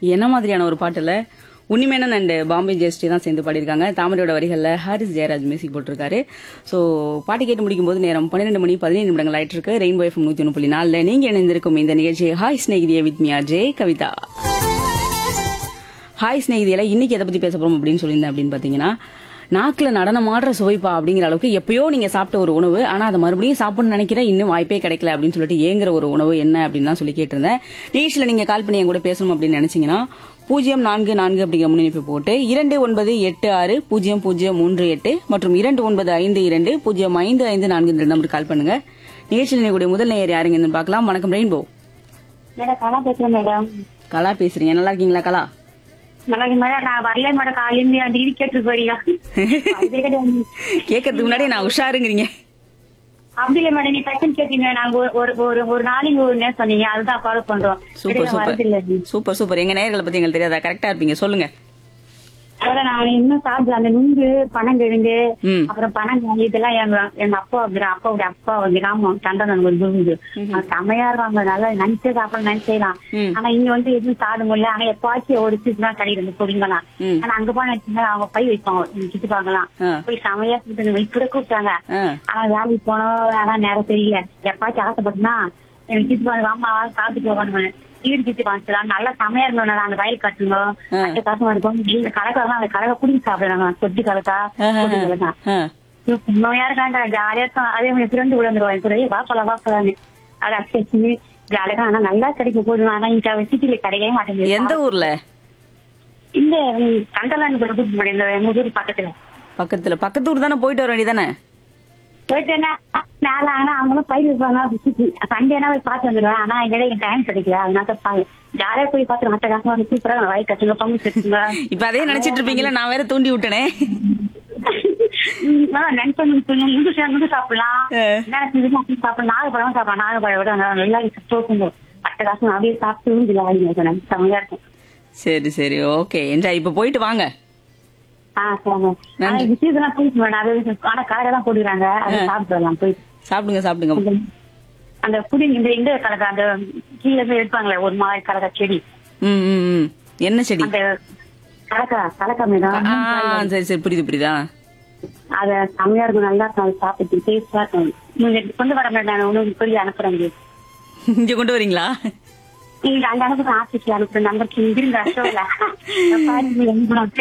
என்ன மாதிரியான ஒரு பாட்டுல உன்னிமேனன் அண்ட் பாம்பே ஜெயஸ்ரீ தான் சேர்ந்து பாடியிருக்காங்க தாமரையோட வரிகள்ல ஹாரிஸ் ஜெயராஜ் மியூசிக் போட்டிருக்காரு ஸோ பாட்டு கேட்டு முடிக்கும் போது நேரம் பன்னிரெண்டு மணி பதினேழு நிமிடங்கள் ஆயிட்டு இருக்கு ரெயின்போ எஃப்எம் நூத்தி ஒன்று புள்ளி நாலுல நீங்க இணைந்திருக்கும் இந்த நிகழ்ச்சி ஹாய் ஸ்நேகிதிய with me R J Kavitha hi ஸ்நேகிதியில இன்னைக்கு எதை பத்தி பேச போறோம் அப்படின்னு சொல்லியிருந்தேன் அப்படின்னு பாத்தீங்கன்னா நாக்குல நடனமாடுற சுவைப்பா அப்படிங்கிற அளவுக்கு எப்பயோ நீங்க சாப்பிட்ட ஒரு உணவு ஆனா அதை மறுபடியும் சாப்பிடணும்னு நினைக்கிறேன் இன்னும் வாய்ப்பே கிடைக்கல அப்படின்னு சொல்லிட்டு ஏங்குற ஒரு உணவு என்ன அப்படின்னு தான் சொல்லி கேட்டிருந்தேன் நிகழ்ச்சியில நீங்க கால் பண்ணி என் கூட பேசணும் அப்படின்னு நினைச்சீங்கன்னா பூஜ்ஜியம் நான்கு நான்கு அப்படிங்கிற முன்னிணைப்பு போட்டு இரண்டு ஒன்பது எட்டு ஆறு பூஜ்ஜியம் பூஜ்ஜியம் மூன்று எட்டு மற்றும் இரண்டு ஒன்பது ஐந்து இரண்டு பூஜ்ஜியம் ஐந்து ஐந்து நான்கு இந்த நம்பருக்கு கால் பண்ணுங்க நிகழ்ச்சியில் நினைக்கூடிய முதல் நேயர் யாருங்க பார்க்கலாம் வணக்கம் ரெயின்போ மேடம் கலா பேசுறேன் மேடம் கலா பேசுறீங்க நல்லா இருக்கீங்களா கலா நல்லா இருக்கு மேடம் நான் வரல மேடம் காலையில அந்த டிகிரி கேட்டு போறீங்க அது கிடையாது. கேட்கறதுக்கு முன்னாடி நான் உஷாருங்கிறீங்க அப்படி இல்ல மேடம் நீ டக்குன்னு கேட்டீங்க நாங்க ஒரு- ஒரு ஒரு ஒரு நாளைக்கு ஒரு நேரம் சொன்னீங்க அதுதான் ஃபாலோ பண்றோம் சூப்பர் கிடையாது, சூப்பர் வரதில்லை. சூப்பர் சூப்பர் எங்க நேயர்களை பத்தி எங்களுக்கு தெரியாதா கரெக்டா இருப்பீங்க சொல்லுங்க அதான் நான் இன்னும் சாப்பிடல அந்த நுங்கு பனங்கிழங்கு ம். அப்புறம் பனங்காய் இதெல்லாம் எங்க எங்க அப்பா வந்து அப்பாவோட அப்பா வந்து கிராமம் தண்டனம் ஒரு நுங்கு அது செம்மையா இருக்காங்க நல்லா நினைச்சே சாப்பிட நினைச்சேலாம் ம். ஆனா இங்க வந்து எதுவும் சாப்பிட முடியல ஆனா எப்பாச்சும் ஒரு சீட்டு தான் கிடையாது பொடிங்கலாம் ம். ஆனா அங்க போன வச்சுங்க அவங்க பை வைப்பாங்க கிட்டுப்பாங்களாம் ஆ. போய் செமையா சுத்தணும் இப்படி கூப்பிட்டாங்க ஆ. ஆனா வேலைக்கு போனோம் ஆனா நேரம் தெரியல எப்பாச்சும் ஆசைப்பட்டுனா எனக்கு கிட்டு பாருங்க அம்மா சாப்பிட்டு போகணும் வீடு கிட்டு பாக்கலாம் நல்லா செமையா இருந்தோம் அந்த வயல் கட்டணும் ஆ. அந்த காசு இருக்கும் இந்த கலக்கலாம் அந்த கலவை குடிச்சு சாப்பிடுறாங்க சொட்டு கலக்கா கொட்டி கலக்கா ஆ. உண்மையா இருக்காங்க ஜாலியா இருக்கும் அதே மாதிரி பிறந்து விழுந்துருவாங்க கூட வாப்பலாம் வாப்பலான்னு அதை அடிச்சு ஜாலியா ஆனா நல்லா கிடைக்க போதும் ஆனா இங்க சிட்டில கிடைக்கவே மாட்டேங்குது எந்த ஊர்ல இந்த கண்டலான்னு கூட கூட்டிட்டு போனேன் இந்த முதிர் பக்கத்துல பக்கத்துல பக்கத்து ஊர் தானே போயிட்டு வர வேண்டியதானே போயிட்டேன்னா நாளை ஆனா அவங்களும் பயிர் இருப்பாங்க சண்டேனா போய் பார்த்து வந்துடுவேன் ஆனா எங்க டைம் கிடைக்கல அதனால பா- ஜாலியா போய் பார்த்து மத்த காசு வந்து சூப்பரா வயல் கட்டுங்க பங்கு கட்டுங்க இப்ப அதே நினைச்சிட்டு இருப்பீங்களா நான் வேற தூண்டி விட்டனே நினைச்சு முந்து முந்து சாப்பிடலாம் ஆ. என்ன சாப்பிடலாம் நாகப்பழம் சாப்பிடலாம் நாகப்பழம் விட நல்லா தோக்குங்க மத்த காசு அப்படியே சாப்பிட்டு ஜாலியா செம்மையா இருக்கும் சரி சரி ஓகே என்ஜாய் இப்ப போயிட்டு வாங்க ஆ சரிங்க ஆனா விஷயத்தெல்லாம் போயிட்டு வேணும் அது ஆனா கலரை தான் போடுறாங்க அதை சாப்பிட்டு வரலாம் போய் சாப்பிடுங்க சாப்பிடுங்க அந்த- அந்த புடி இந்த இந்த கலக்கா அந்த கீழே இருந்து எடுப்பாங்களே ஒரு மாதிரி கலக்கா செடி ம் ம், ம் என்ன செடி அந்த கலக்கா கலக்கா மேடம் ஆ சரி சரி புரியுது புரியுதா அத செம்மையா இருக்கும் நல்லா இருக்கும் அதை சாப்பிட்டு டேஸ்டா இருக்கும் நீங்க கொண்டு வர மேடம் நான் உணவு சொல்லி அனுப்புறேன் இங்க கொண்டு வரீங்களா நீங்க அந்த அனுப்புற ஆபீஸ்ல அனுப்புற நம்பருக்கு இருங்க அசோல